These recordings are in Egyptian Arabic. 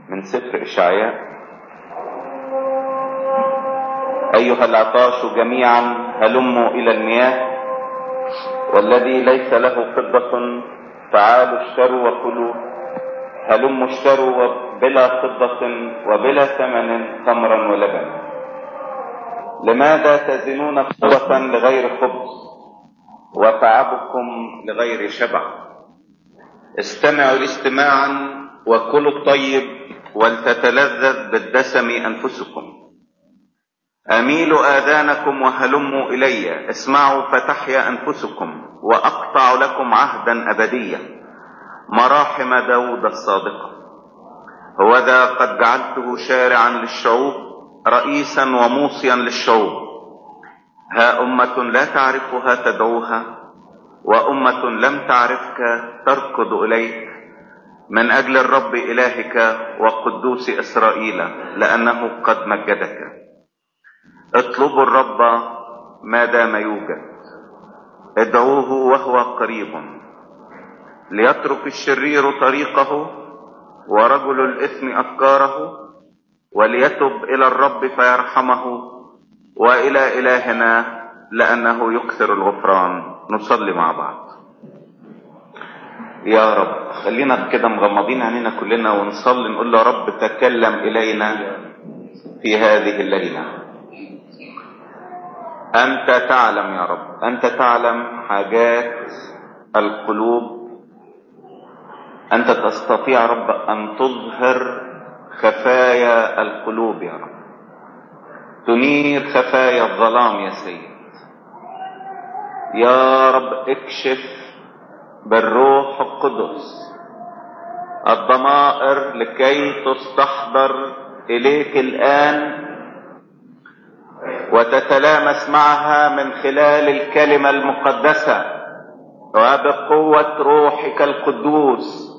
من سفر إشعياء أيها العطاش جميعا هلموا إلى المياه والذي ليس له فضة تعالوا اشتروا وكلوا هلموا اشتروا بلا فضة وبلا ثمن تمرا ولبنا لماذا تزنون قوة لغير خبز وتعبكم لغير شبع استمعوا استماعا وكلوا الطيب ولتتلذذ بالدسم انفسكم اميلوا اذانكم وهلموا الي اسمعوا فتحيا انفسكم واقطع لكم عهدا ابديا مراحم داود الصادقه هوذا قد جعلته شارعا للشعوب رئيسا وموصيا للشعوب ها امه لا تعرفها تدعوها وامه لم تعرفك تركض اليك من اجل الرب الهك وقدوس اسرائيل لانه قد مجدك اطلبوا الرب ما دام يوجد ادعوه وهو قريب ليترك الشرير طريقه ورجل الاثم افكاره وليتب الى الرب فيرحمه والى الهنا لانه يكثر الغفران نصلي مع بعض يا رب خلينا كده مغمضين عينينا كلنا ونصلي نقول له يا رب تكلم الينا في هذه الليله انت تعلم يا رب انت تعلم حاجات القلوب انت تستطيع يا رب ان تظهر خفايا القلوب يا رب تنير خفايا الظلام يا سيد يا رب اكشف بالروح القدس الضمائر لكي تستحضر اليك الان وتتلامس معها من خلال الكلمه المقدسه وبقوه روحك القدوس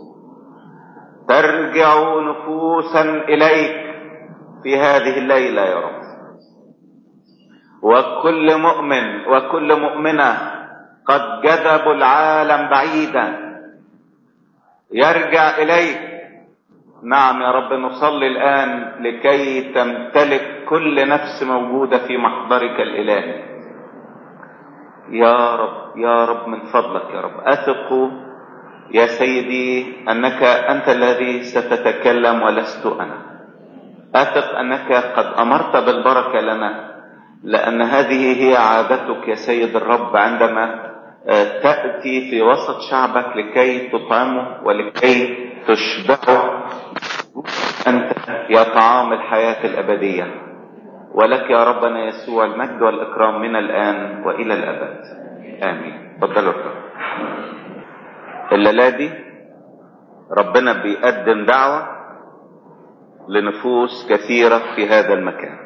ترجع نفوسا اليك في هذه الليله يا رب وكل مؤمن وكل مؤمنه قد جذبوا العالم بعيدا يرجع اليك نعم يا رب نصلي الان لكي تمتلك كل نفس موجوده في محضرك الالهي يا رب يا رب من فضلك يا رب اثق يا سيدي انك انت الذي ستتكلم ولست انا اثق انك قد امرت بالبركه لنا لان هذه هي عادتك يا سيد الرب عندما تاتي في وسط شعبك لكي تطعمه ولكي تشبعه انت يا طعام الحياه الابديه ولك يا ربنا يسوع المجد والاكرام من الان والى الابد امين تفضلوا الليله دي ربنا بيقدم دعوه لنفوس كثيره في هذا المكان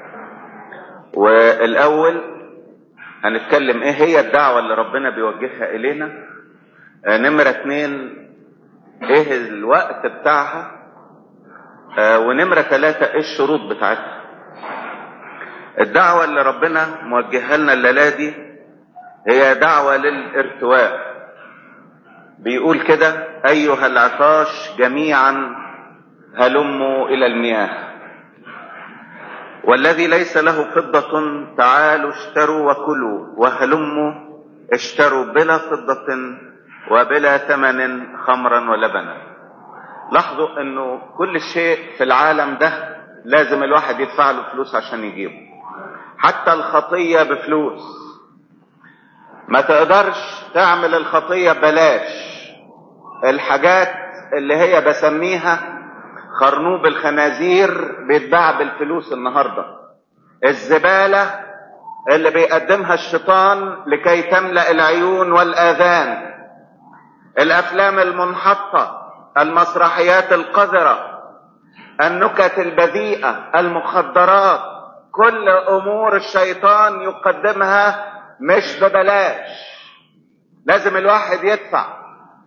والاول هنتكلم ايه هي الدعوه اللي ربنا بيوجهها الينا آه نمره اتنين ايه الوقت بتاعها آه ونمره ثلاثه ايه الشروط بتاعتها الدعوه اللي ربنا موجهها لنا الليله دي هي دعوه للارتواء بيقول كده ايها العطاش جميعا هلموا الى المياه والذي ليس له فضة تعالوا اشتروا وكلوا وهلموا اشتروا بلا فضة وبلا ثمن خمرا ولبنا لاحظوا انه كل شيء في العالم ده لازم الواحد يدفع له فلوس عشان يجيبه حتى الخطية بفلوس ما تقدرش تعمل الخطية ببلاش الحاجات اللي هي بسميها خرنوب الخنازير بيتباع بالفلوس النهارده الزباله اللي بيقدمها الشيطان لكي تملا العيون والاذان الافلام المنحطه المسرحيات القذره النكت البذيئه المخدرات كل امور الشيطان يقدمها مش ببلاش لازم الواحد يدفع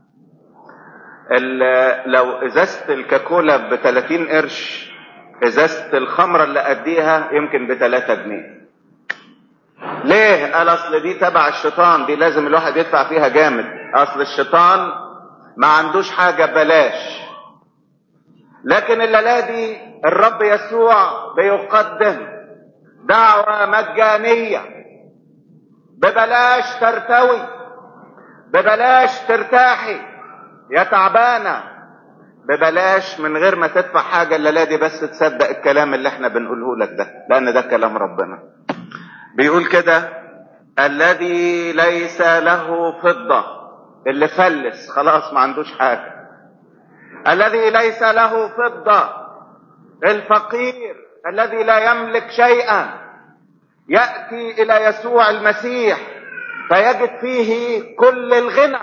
لو ازازه الكاكولا ب 30 قرش ازازه الخمره اللي اديها يمكن ب 3 جنيه ليه قال اصل دي تبع الشيطان دي لازم الواحد يدفع فيها جامد اصل الشيطان ما عندوش حاجه ببلاش لكن الليلة دي الرب يسوع بيقدم دعوة مجانية ببلاش ترتوي ببلاش ترتاحي يا تعبانة ببلاش من غير ما تدفع حاجة الليلة دي بس تصدق الكلام اللي احنا بنقوله لك ده لأن ده كلام ربنا بيقول كده الذي ليس له فضة اللي فلس خلاص ما عندوش حاجة الذي ليس له فضة الفقير الذي لا يملك شيئا يأتي إلى يسوع المسيح فيجد فيه كل الغنى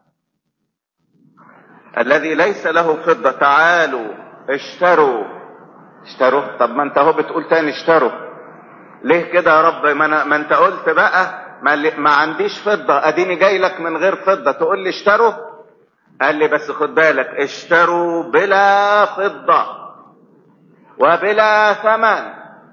الذي ليس له فضة تعالوا اشتروا اشتروا طب ما انت اهو بتقول تاني اشتروا ليه كده يا رب ما, أنا ما انت قلت بقى ما, ما عنديش فضة اديني جاي لك من غير فضة تقول لي اشتروا قال لي بس خد بالك اشتروا بلا فضة وبلا ثمن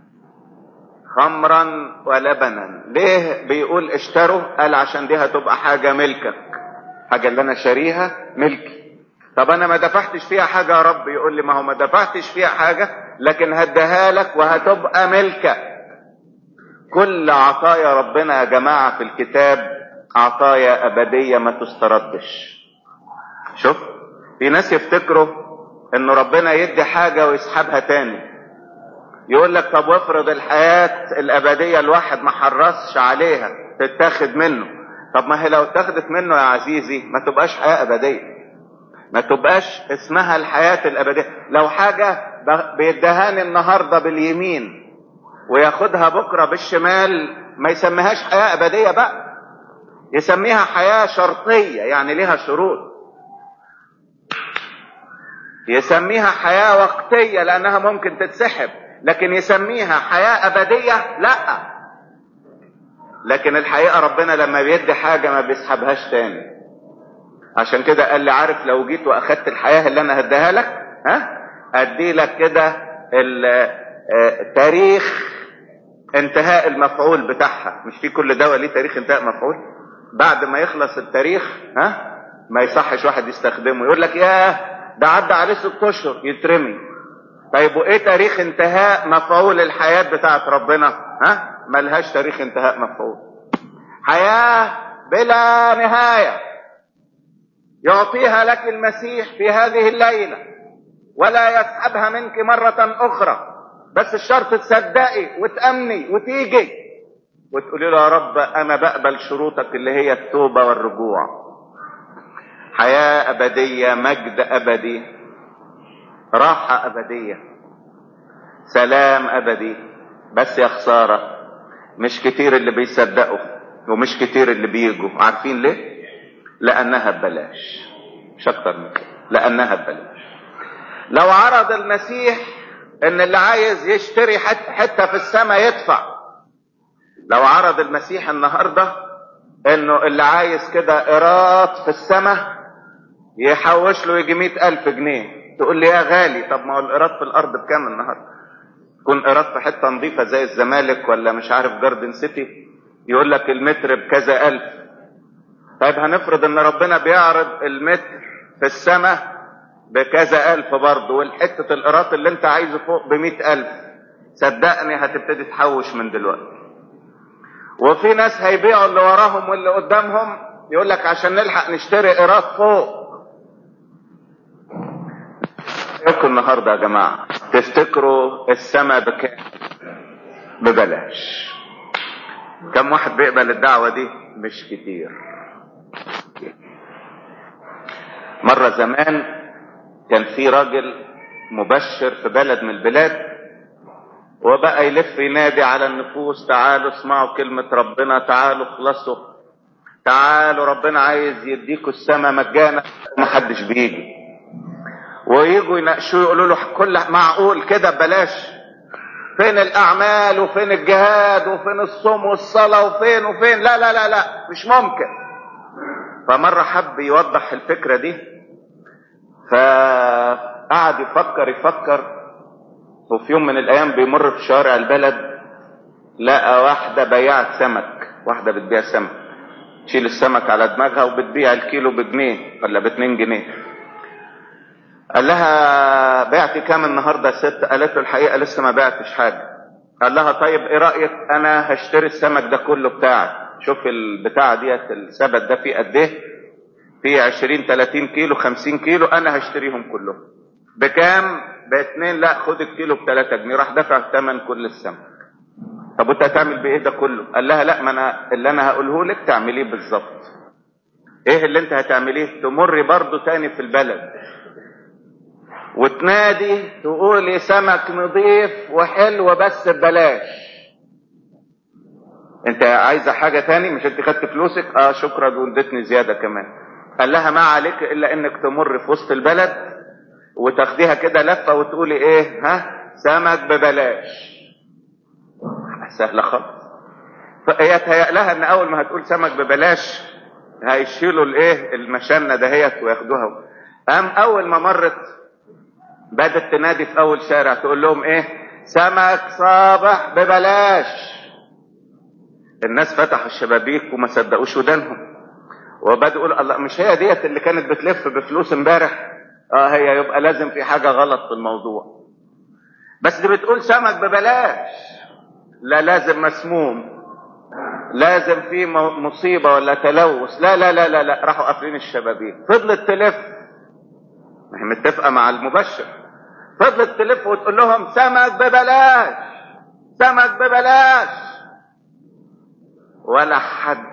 خمرا ولبنا ليه بيقول اشتروا قال عشان دي هتبقى حاجة ملكك حاجة اللي انا شاريها ملكي طب انا ما دفعتش فيها حاجة يا رب يقول لي ما هو ما دفعتش فيها حاجة لكن هديها لك وهتبقى ملكك كل عطايا ربنا يا جماعة في الكتاب عطايا ابدية ما تستردش شوف في ناس يفتكروا ان ربنا يدي حاجة ويسحبها تاني يقول لك طب وافرض الحياة الابدية الواحد ما حرصش عليها تتاخد منه طب ما هي لو اتاخدت منه يا عزيزي ما تبقاش حياة ابدية ما تبقاش اسمها الحياة الابدية لو حاجة بيدهاني النهاردة باليمين وياخدها بكرة بالشمال ما يسميهاش حياة ابدية بقى يسميها حياة شرطية يعني ليها شروط يسميها حياة وقتية لأنها ممكن تتسحب لكن يسميها حياة أبدية لا لكن الحقيقة ربنا لما بيدي حاجة ما بيسحبهاش تاني عشان كده قال لي عارف لو جيت واخدت الحياة اللي انا هديها لك ها ادي لك كده تاريخ انتهاء المفعول بتاعها مش في كل دواء ليه تاريخ انتهاء مفعول بعد ما يخلص التاريخ ها ما يصحش واحد يستخدمه يقول لك ياه ده عدى عليه ست اشهر يترمي طيب وايه تاريخ انتهاء مفعول الحياة بتاعت ربنا ها ملهاش تاريخ انتهاء مفعول حياة بلا نهاية يعطيها لك المسيح في هذه الليلة ولا يسحبها منك مرة اخرى بس الشرط تصدقي وتأمني وتيجي وتقولي له يا رب انا بقبل شروطك اللي هي التوبة والرجوع حياة أبدية مجد أبدي راحة أبدية سلام أبدي بس يا خسارة مش كتير اللي بيصدقوا ومش كتير اللي بيجوا عارفين ليه لأنها ببلاش مش أكتر من كده لأنها ببلاش لو عرض المسيح إن اللي عايز يشتري حتة, حتة في السماء يدفع لو عرض المسيح النهاردة إنه اللي عايز كده إيراد في السماء يحوش له يجي مئة ألف جنيه تقول لي يا غالي طب ما هو الإيراد في الأرض بكام النهاردة يكون إيراد في حتة نظيفة زي الزمالك ولا مش عارف جاردن سيتي يقول لك المتر بكذا ألف طيب هنفرض إن ربنا بيعرض المتر في السماء بكذا ألف برضه والحتة الإيراد اللي أنت عايزه فوق بمئة ألف صدقني هتبتدي تحوش من دلوقتي وفي ناس هيبيعوا اللي وراهم واللي قدامهم يقول لك عشان نلحق نشتري ايراد فوق رايكم النهارده يا جماعه تفتكروا السماء بكام ببلاش كم واحد بيقبل الدعوه دي مش كتير مره زمان كان في راجل مبشر في بلد من البلاد وبقى يلف ينادي على النفوس تعالوا اسمعوا كلمة ربنا تعالوا اخلصوا تعالوا ربنا عايز يديكوا السماء مجانا محدش بيجي ويجوا يناقشوه يقولوا له كل معقول كده بلاش فين الاعمال وفين الجهاد وفين الصوم والصلاة وفين وفين لا لا لا لا مش ممكن فمرة حب يوضح الفكرة دي فقعد يفكر يفكر وفي يوم من الايام بيمر في شوارع البلد لقى واحدة بياعة سمك واحدة بتبيع سمك تشيل السمك على دماغها وبتبيع الكيلو بجنيه ولا باتنين جنيه قال لها بعت كام النهارده يا ست قالت له الحقيقه لسه ما بعتش حاجه قال لها طيب ايه رايك انا هشتري السمك ده كله بتاعك شوف البتاعه ديت السبت ده فيه قد ايه فيه 20 30 كيلو 50 كيلو انا هشتريهم كلهم بكام باتنين لا خد الكيلو ب 3 جنيه راح دفع ثمن كل السمك طب وانت هتعمل بايه ده كله قال لها لا ما انا اللي انا هقوله لك تعمليه بالظبط ايه اللي انت هتعمليه تمري برضو تاني في البلد وتنادي تقولي سمك نظيف وحلو بس ببلاش انت عايزه حاجه تاني مش انت خدت فلوسك اه شكرا وادتني زياده كمان قال لها ما عليك الا انك تمر في وسط البلد وتاخديها كده لفه وتقولي ايه ها سمك ببلاش سهله خالص فهي تهيأ لها ان اول ما هتقول سمك ببلاش هيشيلوا الايه المشنه دهيت وياخدوها قام اول ما مرت بدت تنادي في اول شارع تقول لهم ايه سمك صابح ببلاش الناس فتحوا الشبابيك وما صدقوش ودانهم وبدأوا يقولوا الله مش هي ديت اللي كانت بتلف بفلوس امبارح اه هي يبقى لازم في حاجه غلط في الموضوع بس دي بتقول سمك ببلاش لا لازم مسموم لازم في مصيبه ولا تلوث لا لا لا لا لا راحوا قافلين الشبابيك فضلت تلف ما هي متفقه مع المبشر فضلت تلف وتقول لهم سمك ببلاش سمك ببلاش ولا حد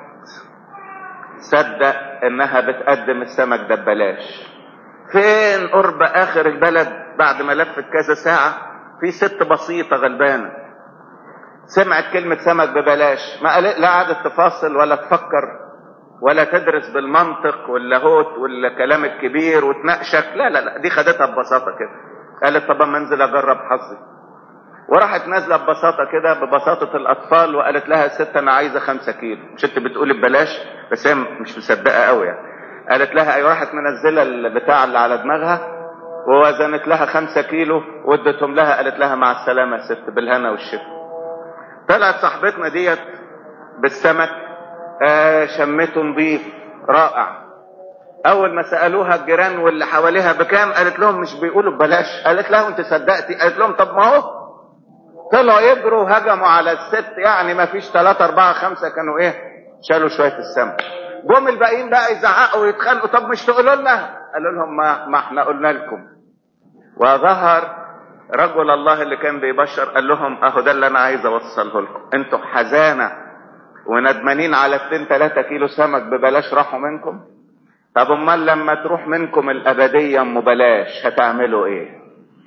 صدق انها بتقدم السمك ده ببلاش فين قرب اخر البلد بعد ما لفت كذا ساعة في ست بسيطة غلبانة سمعت كلمة سمك ببلاش ما قال لا قعدت تفاصل ولا تفكر ولا تدرس بالمنطق واللاهوت والكلام الكبير وتناقشك لا لا لا دي خدتها ببساطة كده قالت طب اما انزل اجرب حظي وراحت نازله ببساطه كده ببساطه الاطفال وقالت لها ست انا عايزه خمسة كيلو مش انت بتقولي ببلاش بس هي مش مصدقه قوي يعني قالت لها ايوه راحت منزله البتاع اللي على دماغها ووزنت لها خمسة كيلو وادتهم لها قالت لها مع السلامه يا ست بالهنا والشفا طلعت صاحبتنا ديت بالسمك آه شمته نظيف رائع اول ما سالوها الجيران واللي حواليها بكام قالت لهم مش بيقولوا ببلاش قالت لها وانت صدقتي قالت لهم طب ما هو طلعوا يجروا وهجموا على الست يعني ما فيش ثلاثة أربعة خمسة كانوا إيه شالوا شوية السمك جم الباقيين بقى يزعقوا ويتخانقوا طب مش تقولوا لنا قالوا لهم ما, ما احنا قلنا لكم وظهر رجل الله اللي كان بيبشر قال لهم اهو ده اللي انا عايز اوصله لكم انتوا حزانه وندمانين على 2 3 كيلو سمك ببلاش راحوا منكم طب امال لما تروح منكم الابديه ام بلاش هتعملوا ايه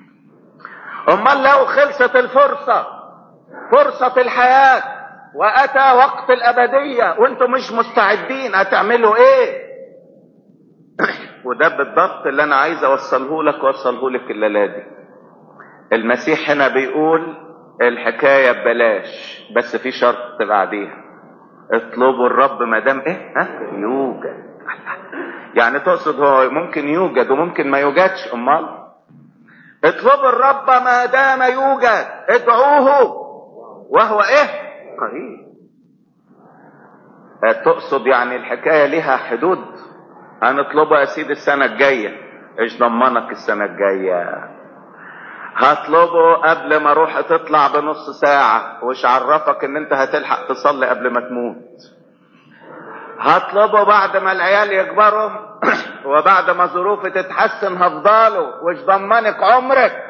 امال لو خلصت الفرصة فرصة الحياة واتى وقت الابدية وانتم مش مستعدين هتعملوا ايه وده بالضبط اللي انا عايز اوصله لك واوصله لك الليلة دي المسيح هنا بيقول الحكاية ببلاش بس في شرط بعديها اطلبوا الرب ما دام ايه ها يوجد يعني تقصد هو ممكن يوجد وممكن ما يوجدش امال اطلبوا الرب ما دام يوجد ادعوه وهو ايه قريب تقصد يعني الحكاية لها حدود هنطلبها يا سيدي السنة الجاية ايش ضمنك السنة الجاية هطلبه قبل ما اروح تطلع بنص ساعة وش عرفك ان انت هتلحق تصلي قبل ما تموت هطلبه بعد ما العيال يكبروا وبعد ما ظروفي تتحسن هفضله وش ضمنك عمرك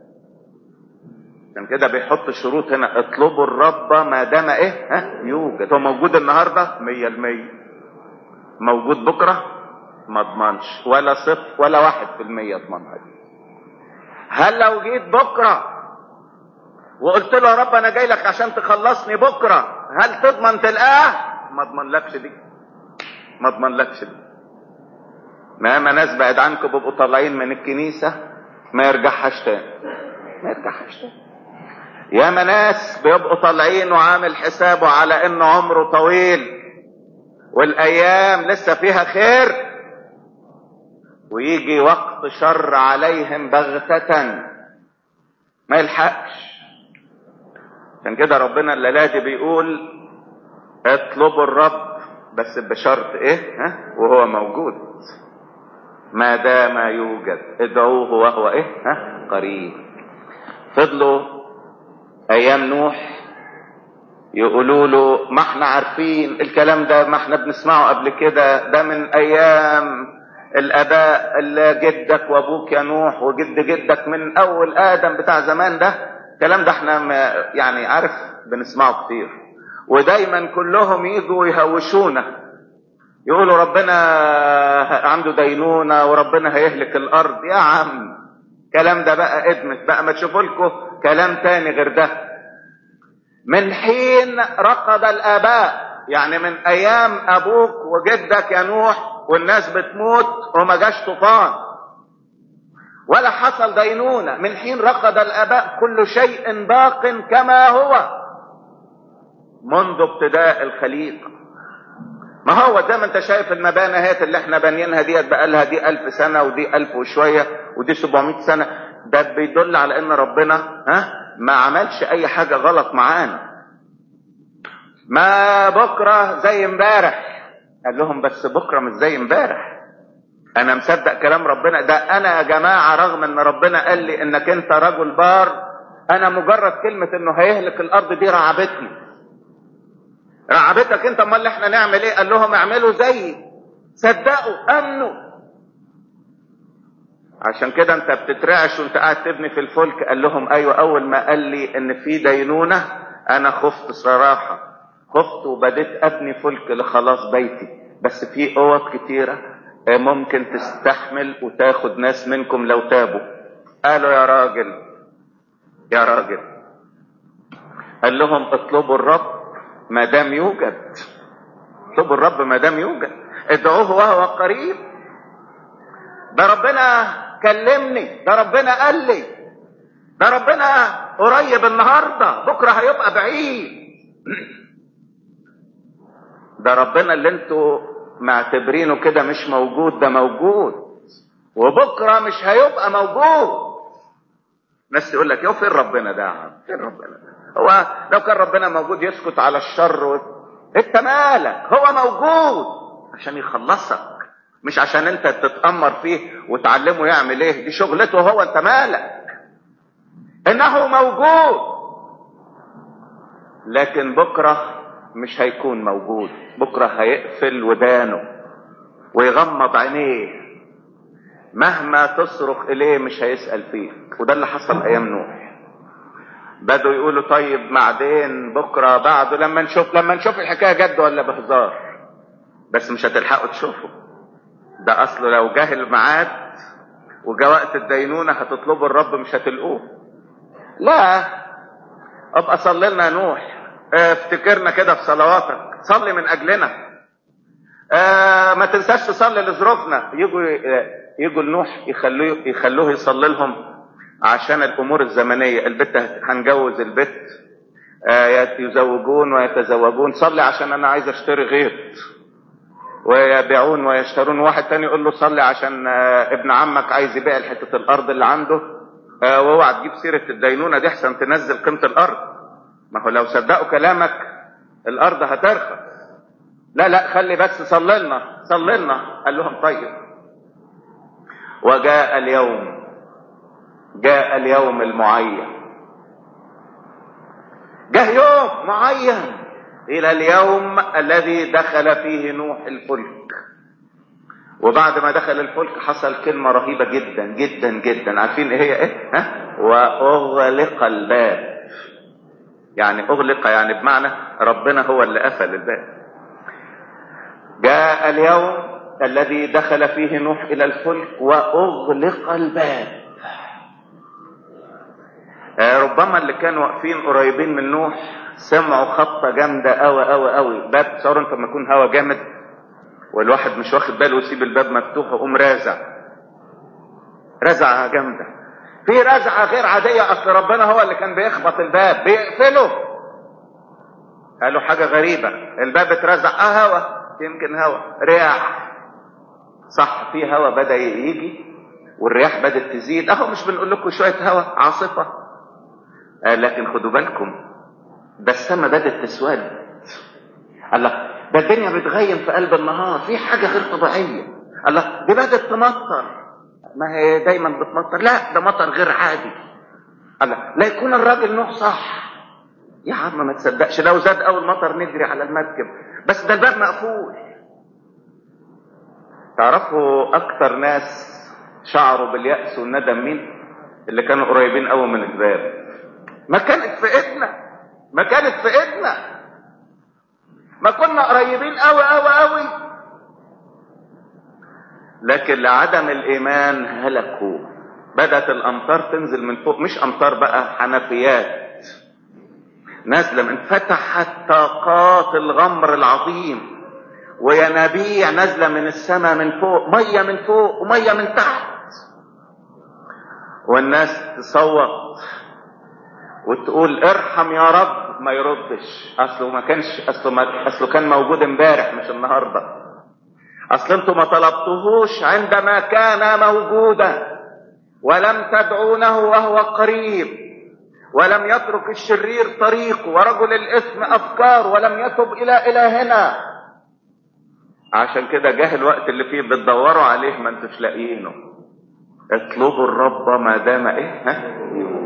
عشان كده بيحط شروط هنا اطلبوا الرب ما دام ايه ها يوجد هو موجود النهارده مية المية موجود بكرة ما اضمنش ولا صفر ولا واحد في المية اضمنها هل لو جيت بكرة وقلت له يا رب انا جاي لك عشان تخلصني بكرة هل تضمن تلقاه ما اضمنلكش دي ما اضمنلكش دي مهما ناس بعد عنكم بيبقوا طالعين من الكنيسة ما يرجعهاش تاني ما يرجعهاش تاني ياما ناس بيبقوا طالعين وعامل حسابه على ان عمره طويل والايام لسه فيها خير ويجي وقت شر عليهم بغتة ما يلحقش عشان كده ربنا الليلة دي بيقول اطلبوا الرب بس بشرط ايه ها وهو موجود ما دام يوجد ادعوه وهو ايه ها قريب فضلوا ايام نوح يقولوا له ما احنا عارفين الكلام ده ما احنا بنسمعه قبل كده ده من ايام الاباء اللي جدك وابوك يا نوح وجد جدك من اول ادم بتاع زمان ده الكلام ده احنا يعني عارف بنسمعه كتير ودايما كلهم يجوا يهوشونا يقولوا ربنا عنده دينونة وربنا هيهلك الارض يا عم الكلام ده بقى ادمت بقى ما تشوفوا لكم كلام تاني غير ده من حين رقد الاباء يعني من ايام ابوك وجدك يا نوح والناس بتموت وما جاش طوفان ولا حصل دينونة من حين رقد الاباء كل شيء باق كما هو منذ ابتداء الخليقة ما هو زي ما انت شايف المباني هيت اللي احنا بانيينها ديت بقى لها دي ألف سنة ودي ألف وشوية ودي 700 سنة ده بيدل على ان ربنا ها ما عملش اي حاجة غلط معانا ما بكرة زي امبارح قال لهم بس بكرة مش زي امبارح انا مصدق كلام ربنا ده انا يا جماعة رغم ان ربنا قال لي انك انت رجل بار انا مجرد كلمة انه هيهلك الارض دي رعبتني رعبتك انت امال احنا نعمل ايه قال لهم اعملوا زيي صدقوا امنوا عشان كده انت بتترعش وانت قاعد تبني في الفلك قال لهم ايوه اول ما قال لي ان في دينونة انا خفت صراحة خفت وبديت ابني فلك لخلاص بيتي بس في اوض كتيرة ممكن تستحمل وتاخد ناس منكم لو تابوا قالوا يا راجل يا راجل قال لهم اطلبوا الرب ما دام يوجد اطلبوا الرب ما دام يوجد ادعوه وهو قريب ده ربنا كلمني ده ربنا قال لي ده ربنا قريب النهارده بكره هيبقى بعيد ده ربنا اللي انتوا معتبرينه كده مش موجود ده موجود وبكره مش هيبقى موجود ناس يقول لك يا فين ربنا ده يا عم فين ربنا ده هو لو كان ربنا موجود يسكت على الشر و... انت مالك هو موجود عشان يخلصك مش عشان انت تتأمر فيه وتعلمه يعمل ايه دي شغلته هو انت مالك انه موجود لكن بكرة مش هيكون موجود بكرة هيقفل ودانه ويغمض عينيه مهما تصرخ اليه مش هيسأل فيك وده اللي حصل ايام نوح بدوا يقولوا طيب بعدين بكره بعده لما نشوف لما نشوف الحكايه جد ولا بهزار بس مش هتلحقوا تشوفوا ده اصله لو جه الميعاد وجا وقت الدينونه هتطلبوا الرب مش هتلقوه لا ابقى صلي لنا نوح افتكرنا كده في صلواتك صلي من اجلنا اه ما تنساش تصلي لظروفنا يجوا يجوا لنوح يخلوه يخلوه يصلي لهم عشان الامور الزمنيه البت هنجوز البت آه يزوجون ويتزوجون صلي عشان انا عايز اشتري غيط ويبيعون ويشترون واحد تاني يقول له صلي عشان آه ابن عمك عايز يبيع حته الارض اللي عنده آه واوعى تجيب سيره الدينونه دي احسن تنزل قيمه الارض ما هو لو صدقوا كلامك الارض هترخص لا لا خلي بس صلي لنا صلي لنا قال لهم طيب وجاء اليوم جاء اليوم المعين جاء يوم معين الى اليوم الذي دخل فيه نوح الفلك وبعد ما دخل الفلك حصل كلمة رهيبة جدا جدا جدا عارفين ايه هي ايه ها واغلق الباب يعني اغلق يعني بمعنى ربنا هو اللي قفل الباب جاء اليوم الذي دخل فيه نوح الى الفلك واغلق الباب ربما اللي كانوا واقفين قريبين من نوح سمعوا خبطه جامده قوي قوي قوي باب تصور انت لما يكون هوا جامد والواحد مش واخد باله ويسيب الباب مفتوح ويقوم رازع رزعه جامده في رزعه غير عاديه اصل ربنا هو اللي كان بيخبط الباب بيقفله قالوا حاجه غريبه الباب اترزع اه هوا يمكن هوا رياح صح في هوا بدا يجي والرياح بدات تزيد اهو مش بنقول لكم شويه هوا عاصفه آه لكن خدوا بالكم ده السماء بدات تسود الله ده الدنيا بتغيم في قلب النهار في حاجه غير طبيعيه الله دي بدأت تمطر ما هي دايما بتمطر لا ده مطر غير عادي الله لا يكون الراجل نوح صح يا عم ما تصدقش لو زاد اول مطر نجري على المركب بس ده الباب مقفول تعرفوا اكتر ناس شعروا باليأس والندم مين اللي كانوا قريبين قوي من الباب ما كانت في ايدنا ما كانت في ايدنا ما كنا قريبين قوي قوي قوي لكن لعدم الايمان هلكوا بدأت الامطار تنزل من فوق مش امطار بقى حنفيات نازله من فتحت طاقات الغمر العظيم وينابيع نازله من السماء من فوق ميه من فوق وميه من تحت والناس تصوت وتقول ارحم يا رب ما يردش اصله ما كانش اصله ما اصله كان موجود امبارح مش النهارده اصل انتوا ما طلبتهوش عندما كان موجودا ولم تدعونه وهو قريب ولم يترك الشرير طريقه ورجل الاثم افكار ولم يتب الى الهنا عشان كده جه الوقت اللي فيه بتدوروا عليه ما انتوش لاقيينه اطلبوا الرب ما دام ايه ها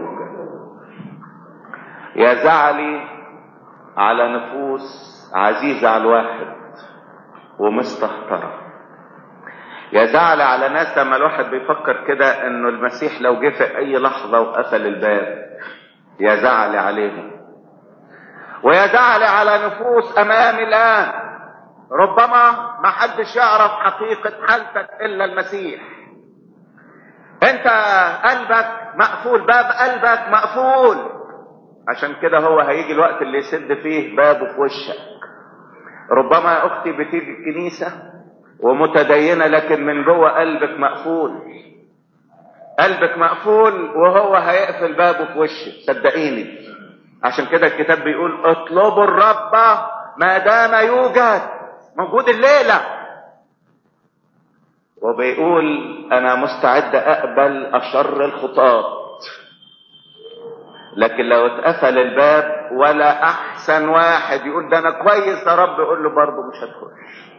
يا زعلي على نفوس عزيزة على الواحد ومستهترة يا زعلي على ناس لما الواحد بيفكر كده انه المسيح لو جه في اي لحظة وقفل الباب يا زعلي عليهم ويا زعلي على نفوس امامي الان ربما ما حدش يعرف حقيقة حالتك الا المسيح انت قلبك مقفول باب قلبك مقفول عشان كده هو هيجي الوقت اللي يسد فيه بابه في وشك ربما يا اختي بتيجي الكنيسة ومتدينة لكن من جوه قلبك مقفول قلبك مقفول وهو هيقفل بابه في وشك صدقيني عشان كده الكتاب بيقول اطلبوا الرب ما دام يوجد موجود الليله وبيقول انا مستعد اقبل اشر الخطاة لكن لو اتقفل الباب ولا احسن واحد يقول ده انا كويس يا رب يقول له برضه مش هتخش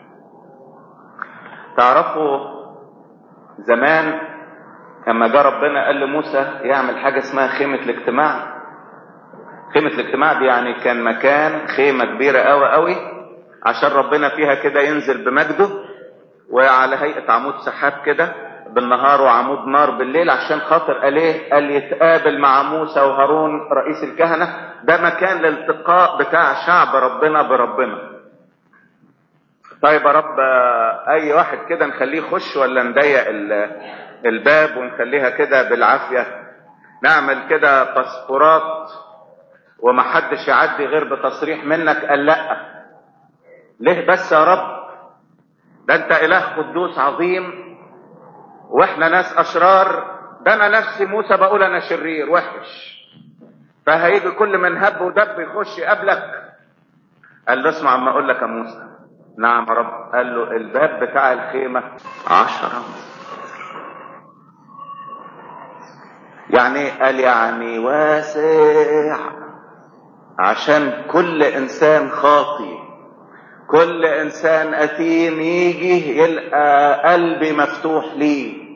تعرفوا زمان لما جاء ربنا قال لموسى يعمل حاجة اسمها خيمة الاجتماع خيمة الاجتماع دي يعني كان مكان خيمة كبيرة قوي قوي عشان ربنا فيها كده ينزل بمجده وعلى هيئة عمود سحاب كده بالنهار وعمود نار بالليل عشان خاطر قال ايه قال يتقابل مع موسى وهارون رئيس الكهنة ده مكان الالتقاء بتاع شعب ربنا بربنا طيب يا رب اي واحد كده نخليه يخش ولا نضيق الباب ونخليها كده بالعافية نعمل كده تصفيرات ومحدش يعدي غير بتصريح منك قال لا ليه بس يا رب ده انت اله قدوس عظيم واحنا ناس اشرار ده انا نفسي موسى بقول انا شرير وحش فهيجي كل من هب ودب يخش يقابلك قال له اسمع اما اقول لك يا موسى نعم يا رب قال له الباب بتاع الخيمة عشرة يعني قال يعني واسع عشان كل انسان خاطي كل انسان اثيم يجي يلقى قلبي مفتوح ليه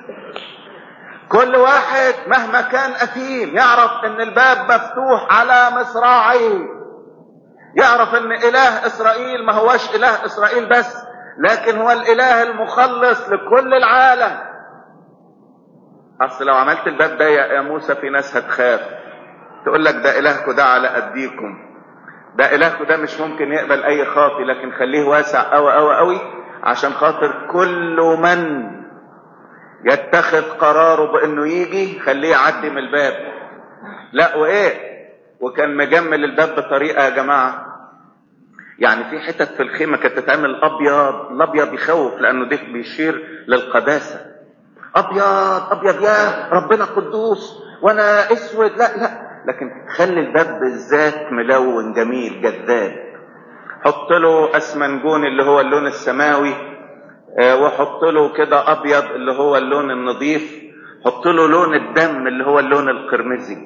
كل واحد مهما كان اثيم يعرف ان الباب مفتوح على مصراعيه يعرف ان اله اسرائيل ما هوش اله اسرائيل بس لكن هو الاله المخلص لكل العالم اصل لو عملت الباب ضيق يا موسى في ناس هتخاف تقول لك ده الهكم ده على قديكم ده الهكم ده مش ممكن يقبل اي خاطي لكن خليه واسع قوي قوي قوي عشان خاطر كل من يتخذ قراره بانه يجي خليه يعدي من الباب لا وايه وكان مجمل الباب بطريقه يا جماعه يعني في حتت في الخيمه كانت تتعمل ابيض الابيض يخوف لانه ده بيشير للقداسه ابيض ابيض يا ربنا قدوس وانا اسود لا لا لكن خلي الباب بالذات ملون جميل جذاب حط له اسمنجون اللي هو اللون السماوي وحط له كده ابيض اللي هو اللون النظيف حط له لون الدم اللي هو اللون القرمزي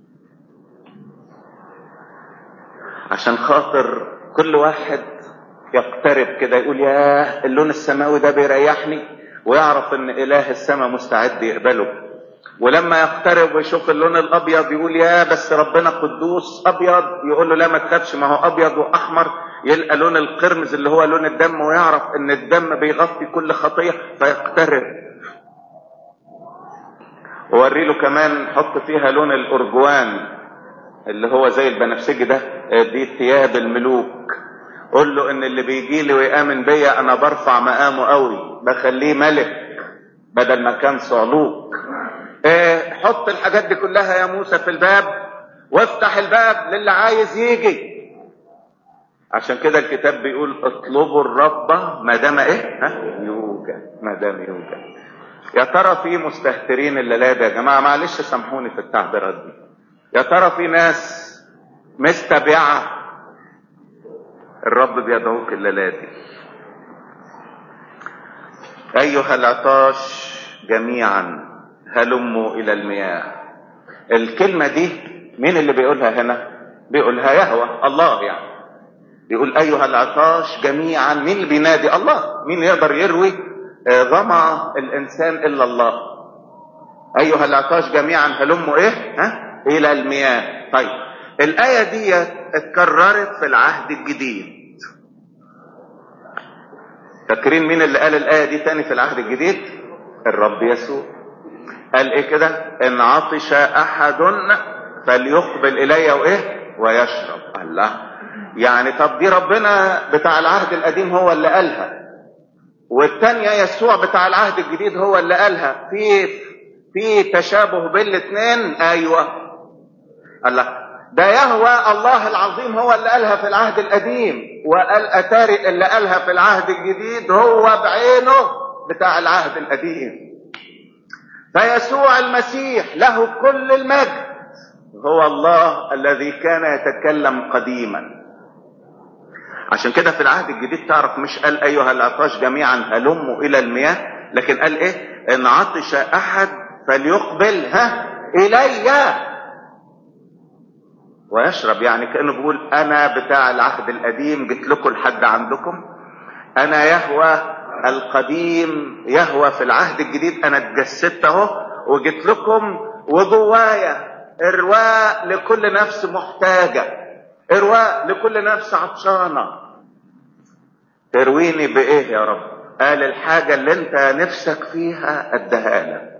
عشان خاطر كل واحد يقترب كده يقول ياه اللون السماوي ده بيريحني ويعرف ان اله السماء مستعد يقبله ولما يقترب ويشوف اللون الابيض يقول يا بس ربنا قدوس ابيض يقول له لا ما تخافش ما هو ابيض واحمر يلقى لون القرمز اللي هو لون الدم ويعرف ان الدم بيغطي كل خطيه فيقترب ووري له كمان حط فيها لون الارجوان اللي هو زي البنفسجي ده دي ثياب الملوك قول له ان اللي بيجي لي ويامن بيا انا برفع مقامه قوي بخليه ملك بدل ما كان صعلوك اه حط الحاجات دي كلها يا موسى في الباب وافتح الباب للي عايز يجي عشان كده الكتاب بيقول اطلبوا الرب ما دام ايه ها يوجد ما دام يوجد يا ترى في مستهترين الليله دي يا جماعه معلش سامحوني في التعبيرات دي يا ترى في ناس مستبعه الرب بيدعوك الليله دي ايها العطاش جميعا هلموا الى المياه الكلمه دي مين اللي بيقولها هنا بيقولها يهوى الله يعني بيقول ايها العطاش جميعا مين اللي بينادي الله مين يقدر يروي ظمع الانسان الا الله ايها العطاش جميعا هلموا ايه ها الى المياه طيب الايه دي اتكررت في العهد الجديد فاكرين مين اللي قال الايه دي تاني في العهد الجديد الرب يسوع قال ايه كده ان عطش احد فليقبل الي وايه ويشرب الله يعني طب دي ربنا بتاع العهد القديم هو اللي قالها والتانية يسوع بتاع العهد الجديد هو اللي قالها في في تشابه بين الاثنين ايوه الله ده يهوى الله العظيم هو اللي قالها في العهد القديم وقال اتاري اللي قالها في العهد الجديد هو بعينه بتاع العهد القديم فيسوع المسيح له كل المجد هو الله الذي كان يتكلم قديما عشان كده في العهد الجديد تعرف مش قال ايها العطاش جميعا هلموا الى المياه لكن قال ايه ان عطش احد فليقبل ها الي ويشرب يعني كانه بيقول انا بتاع العهد القديم جيت لكم لحد عندكم انا يهوى القديم يهوى في العهد الجديد انا اتجسدت اهو وجيت لكم وجوايا ارواء لكل نفس محتاجه ارواء لكل نفس عطشانه ترويني بايه يا رب قال الحاجه اللي انت نفسك فيها اديها لك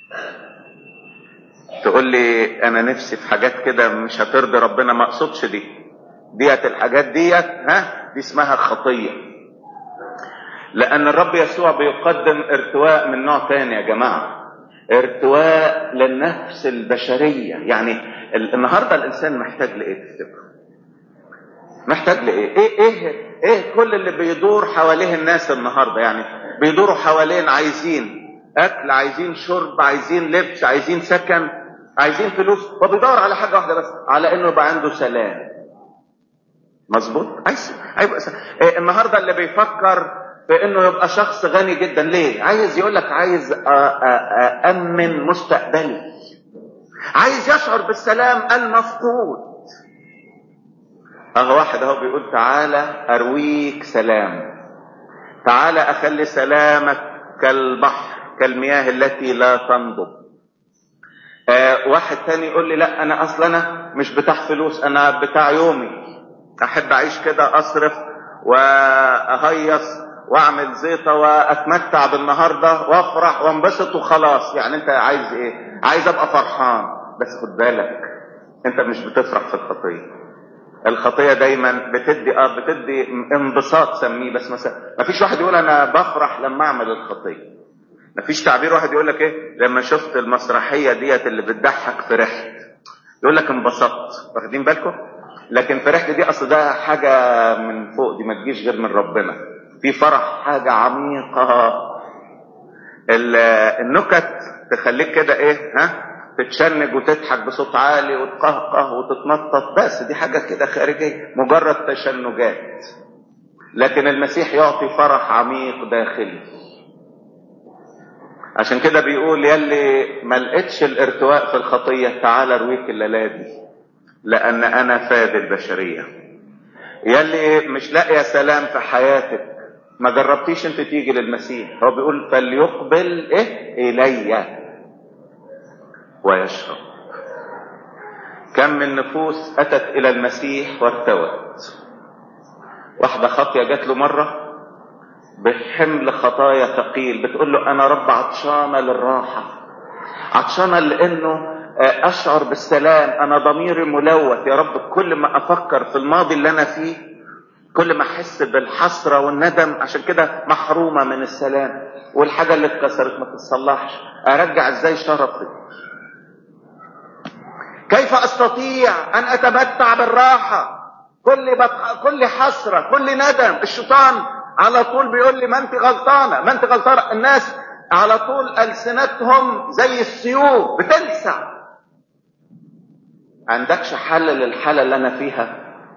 تقول لي انا نفسي في حاجات كده مش هترضي ربنا ما اقصدش دي ديت الحاجات ديت ها دي اسمها خطيه لان الرب يسوع بيقدم ارتواء من نوع تاني يا جماعه ارتواء للنفس البشريه يعني النهارده الانسان محتاج لايه تفتكروا محتاج لايه ايه ايه ايه كل اللي بيدور حواليه الناس النهارده يعني بيدوروا حوالين عايزين اكل عايزين شرب عايزين لبس عايزين سكن عايزين فلوس هو بيدور على حاجه واحده بس على انه يبقى عنده سلام مظبوط عايز هيبقى إيه النهارده اللي بيفكر في انه يبقى شخص غني جدا ليه عايز يقول لك عايز أأمن مستقبلي عايز يشعر بالسلام المفقود اهو واحد اهو بيقول تعالى ارويك سلام تعالى اخلي سلامك كالبحر كالمياه التي لا تنضب آه واحد تاني يقول لي لا انا اصلا انا مش بتاع فلوس انا بتاع يومي احب اعيش كده اصرف واهيص واعمل زيطة واتمتع بالنهاردة وافرح وانبسط وخلاص يعني انت عايز ايه عايز ابقى فرحان بس خد بالك انت مش بتفرح في الخطية الخطية دايما بتدي اه بتدي انبساط سميه بس مثلا ما فيش واحد يقول انا بفرح لما اعمل الخطية ما فيش تعبير واحد يقول لك ايه لما شفت المسرحية ديت اللي بتضحك فرحت يقول لك انبسطت واخدين بالكم لكن فرحت دي اصل ده حاجة من فوق دي ما تجيش غير من ربنا في فرح حاجة عميقة النكت تخليك كده ايه ها تتشنج وتضحك بصوت عالي وتقهقه وتتنطط بس دي حاجة كده خارجية مجرد تشنجات لكن المسيح يعطي فرح عميق داخلي عشان كده بيقول يلي ما لقيتش الارتواء في الخطية تعال ارويك الليلة دي لأن أنا فاد البشرية يلي مش لاقيه سلام في حياتك ما جربتيش انت تيجي للمسيح هو بيقول فليقبل ايه الي ويشرب كم من نفوس اتت الى المسيح وارتوت واحده خاطيه جات له مره بحمل خطايا ثقيل بتقول له انا رب عطشانه للراحه عطشانه لانه اشعر بالسلام انا ضميري ملوث يا رب كل ما افكر في الماضي اللي انا فيه كل ما احس بالحسره والندم عشان كده محرومه من السلام والحاجه اللي اتكسرت ما تتصلحش ارجع ازاي شرفي كيف استطيع ان اتمتع بالراحه كل بطح... كل حسره كل ندم الشيطان على طول بيقول لي ما انت غلطانه ما انت غلطانه الناس على طول السنتهم زي السيوف بتلسع عندكش حل للحاله اللي انا فيها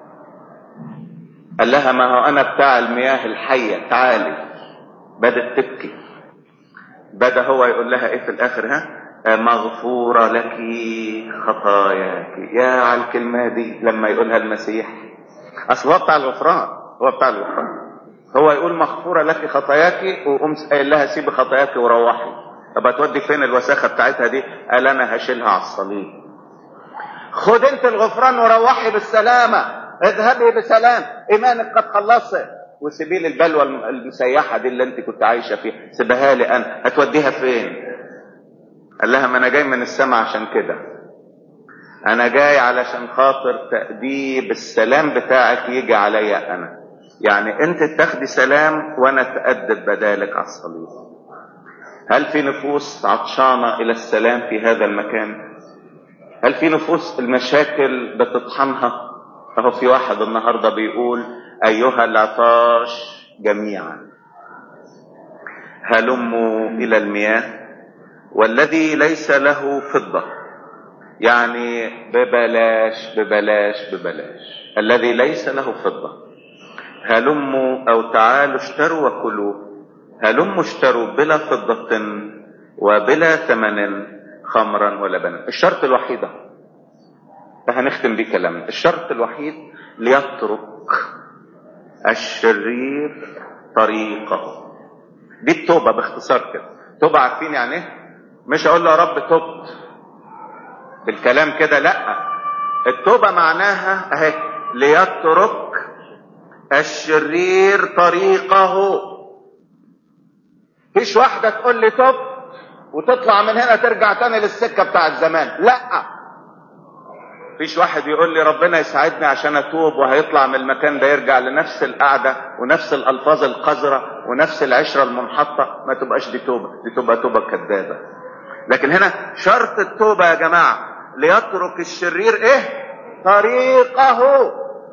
قال لها ما هو انا بتاع المياه الحيه تعالي بدت تبكي بدا هو يقول لها ايه في الاخر ها مغفوره لك خطاياك يا على الكلمه دي لما يقولها المسيح اصل هو بتاع الغفران هو بتاع الغفران هو يقول مغفوره لك خطاياك وقوم قايل لها سيبي خطاياك وروحي طب هتودي فين الوساخه بتاعتها دي قال انا هشيلها على الصليب خد انت الغفران وروحي بالسلامه اذهبي بسلام ايمانك قد خلصت وسيبي لي البلوى المسيحه دي اللي انت كنت عايشه فيها سيبها لي انا هتوديها فين قال لها ما انا جاي من السماء عشان كده انا جاي علشان خاطر تأديب السلام بتاعك يجي عليا انا يعني انت تاخدي سلام وانا اتأدب بدالك على الصليب هل في نفوس عطشانة الى السلام في هذا المكان هل في نفوس المشاكل بتطحنها فهو في واحد النهاردة بيقول ايها العطاش جميعا هلموا الى المياه والذي ليس له فضة يعني ببلاش ببلاش ببلاش الذي ليس له فضة هلموا او تعالوا اشتروا وكلوا هلموا اشتروا بلا فضة وبلا ثمن خمرا ولبنا الشرط الوحيدة فهنختم بيه كلامنا الشرط الوحيد ليترك الشرير طريقه دي التوبة باختصار كده توبة عارفين يعني ايه مش اقول له يا رب تبت بالكلام كده لا التوبة معناها اهي ليترك الشرير طريقه فيش واحدة تقول لي تب وتطلع من هنا ترجع تاني للسكة بتاع الزمان لا فيش واحد يقول لي ربنا يساعدني عشان اتوب وهيطلع من المكان ده يرجع لنفس القعدة ونفس الالفاظ القذرة ونفس العشرة المنحطة ما تبقاش دي توبة دي تبقى توبة كذابة لكن هنا شرط التوبة يا جماعة ليترك الشرير ايه طريقه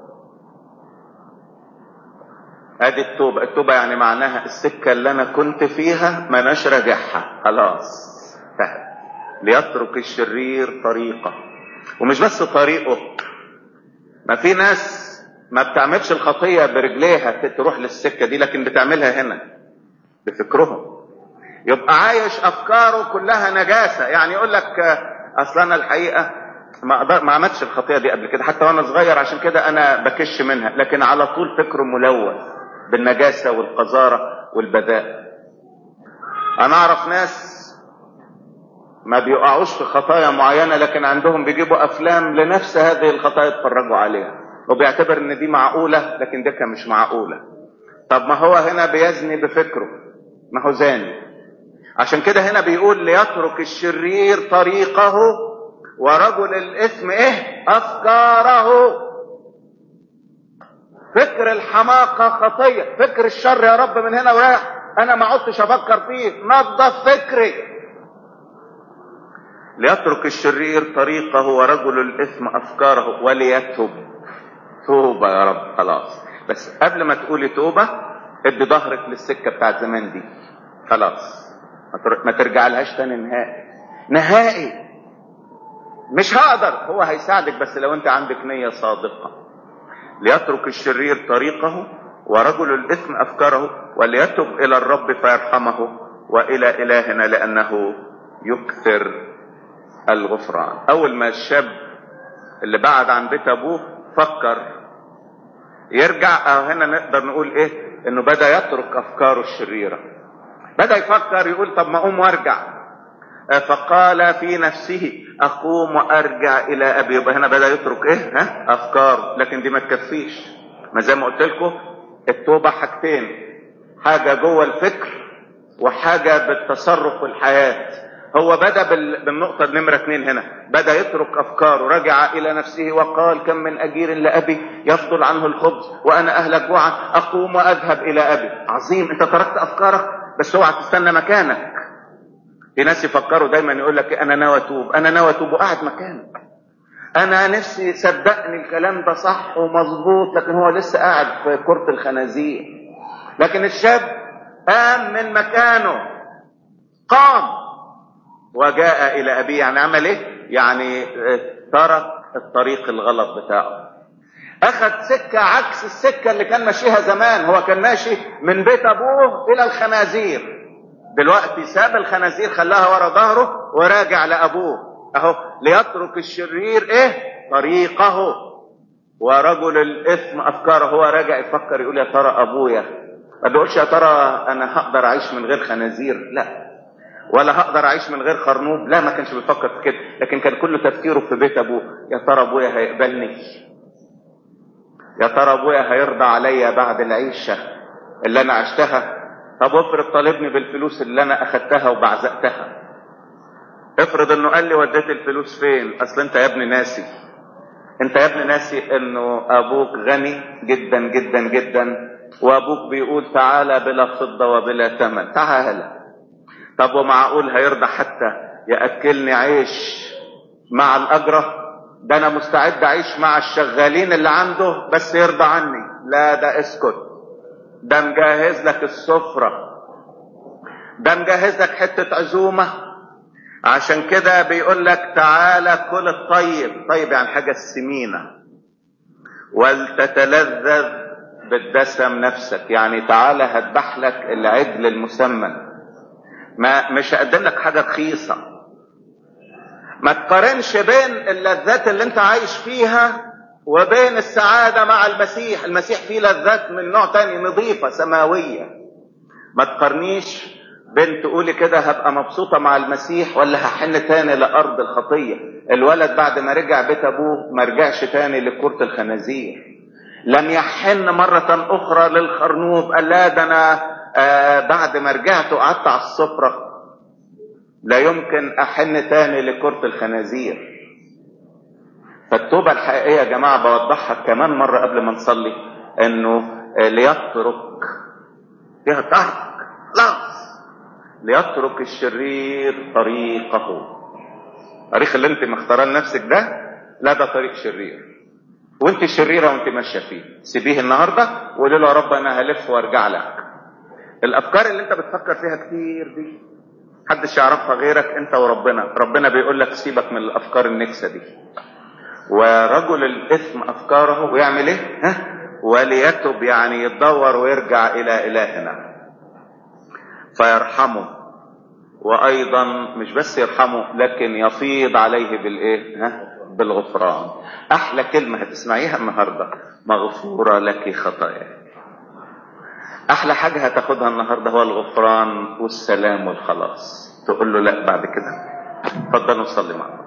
ادي التوبة التوبة يعني معناها السكة اللي انا كنت فيها ما ناش راجعها خلاص فهم ليترك الشرير طريقه ومش بس طريقه ما في ناس ما بتعملش الخطية برجليها تروح للسكة دي لكن بتعملها هنا بفكرهم يبقى عايش افكاره كلها نجاسة يعني يقول لك اصل انا الحقيقة ما أقدر ما عملتش الخطية دي قبل كده حتى وانا صغير عشان كده انا بكش منها لكن على طول فكره ملوث بالنجاسة والقذارة والبذاء انا اعرف ناس ما بيقعوش في خطايا معينة لكن عندهم بيجيبوا افلام لنفس هذه الخطايا يتفرجوا عليها وبيعتبر ان دي معقولة لكن دي مش معقولة طب ما هو هنا بيزني بفكره ما هو زاني عشان كده هنا بيقول ليترك الشرير طريقه ورجل الاثم ايه افكاره فكر الحماقة خطية فكر الشر يا رب من هنا ورايح انا ما عدتش افكر فيه نظف فكري ليترك الشرير طريقه ورجل الاثم افكاره وليتب توبه يا رب خلاص بس قبل ما تقولي توبه ادي ظهرك للسكه بتاعت زمان دي خلاص ما ترجع لهاش تاني نهائي نهائي مش هقدر هو هيساعدك بس لو انت عندك نيه صادقه ليترك الشرير طريقه ورجل الاثم افكاره وليتب الى الرب فيرحمه والى الهنا لانه يكثر الغفران اول ما الشاب اللي بعد عن بيت ابوه فكر يرجع أو هنا نقدر نقول ايه انه بدا يترك افكاره الشريره بدا يفكر يقول طب ما اقوم وارجع فقال في نفسه اقوم وارجع الى ابي يبقى هنا بدا يترك ايه ها افكاره لكن دي ما تكفيش ما زي ما قلت لكم التوبه حاجتين حاجه جوه الفكر وحاجه بالتصرف والحياه هو بدا بالنقطة نمرة اثنين هنا بدا يترك افكاره رجع الى نفسه وقال كم من اجير لابي يفضل عنه الخبز وانا اهلك جوعا اقوم واذهب الى ابي عظيم انت تركت افكارك بس اوعى تستنى مكانك في ناس يفكروا دايما يقول لك انا ناوي اتوب انا ناوي اتوب وقاعد مكانك انا نفسي صدقني الكلام ده صح ومظبوط لكن هو لسه قاعد في كرة الخنازير لكن الشاب قام من مكانه قام وجاء الى ابيه يعني عمل ايه يعني ترك الطريق الغلط بتاعه اخذ سكة عكس السكة اللي كان ماشيها زمان هو كان ماشي من بيت ابوه الى الخنازير دلوقتي ساب الخنازير خلاها ورا ظهره وراجع لابوه اهو ليترك الشرير ايه طريقه ورجل الاثم افكاره هو راجع يفكر يقول يا ترى ابويا ما بيقولش يا ترى انا هقدر اعيش من غير خنازير لا ولا هقدر اعيش من غير خرنوب لا ما كانش بيفكر في كده لكن كان كل تفكيره في بيت ابوه يا ترى ابويا هيقبلني يا ترى ابويا هيرضى عليا بعد العيشه اللي انا عشتها طب افرض طالبني بالفلوس اللي انا اخدتها وبعزقتها افرض انه قال لي وديت الفلوس فين اصل انت يا ابني ناسي انت يا ابني ناسي انه ابوك غني جدا جدا جدا وابوك بيقول تعالى بلا فضه وبلا ثمن تعالى طب ومعقول هيرضى حتى ياكلني عيش مع الاجره ده انا مستعد اعيش مع الشغالين اللي عنده بس يرضى عني لا ده اسكت ده مجهز لك السفرة ده مجهز لك حتة عزومة عشان كده بيقول لك تعالى كل الطيب طيب يعني حاجة السمينة ولتتلذذ بالدسم نفسك يعني تعالى هذبح لك العجل المسمن ما مش هقدم لك حاجة رخيصة ما تقارنش بين اللذات اللي انت عايش فيها وبين السعادة مع المسيح المسيح فيه لذات من نوع تاني نظيفة سماوية ما تقارنيش بين تقولي كده هبقى مبسوطة مع المسيح ولا هحن تاني لأرض الخطية الولد بعد ما رجع بيت أبوه ما رجعش تاني لكرة الخنازير لم يحن مرة أخرى للخرنوب قال لا ده أنا آه بعد ما رجعت وقعدت على السفرة لا يمكن أحن تاني لكرة الخنازير فالتوبة الحقيقية يا جماعة بوضحها كمان مرة قبل ما نصلي انه ليترك فيها ترك خلاص ليترك الشرير طريقه الطريق اللي انت مختاره لنفسك ده لا ده طريق شرير وانت شريره وانت ماشيه فيه سيبيه النهارده وقولي له يا رب انا هلف وارجع لك الافكار اللي انت بتفكر فيها كتير دي محدش يعرفها غيرك انت وربنا ربنا بيقول لك سيبك من الافكار النكسه دي ورجل الاثم افكاره ويعمل ايه ها وليتب يعني يتدور ويرجع الى الهنا فيرحمه وايضا مش بس يرحمه لكن يفيض عليه بالايه ها بالغفران احلى كلمه هتسمعيها النهارده مغفوره لك خطاياك احلى حاجه هتاخدها النهارده هو الغفران والسلام والخلاص تقول له لا بعد كده اتفضل نصلي معنا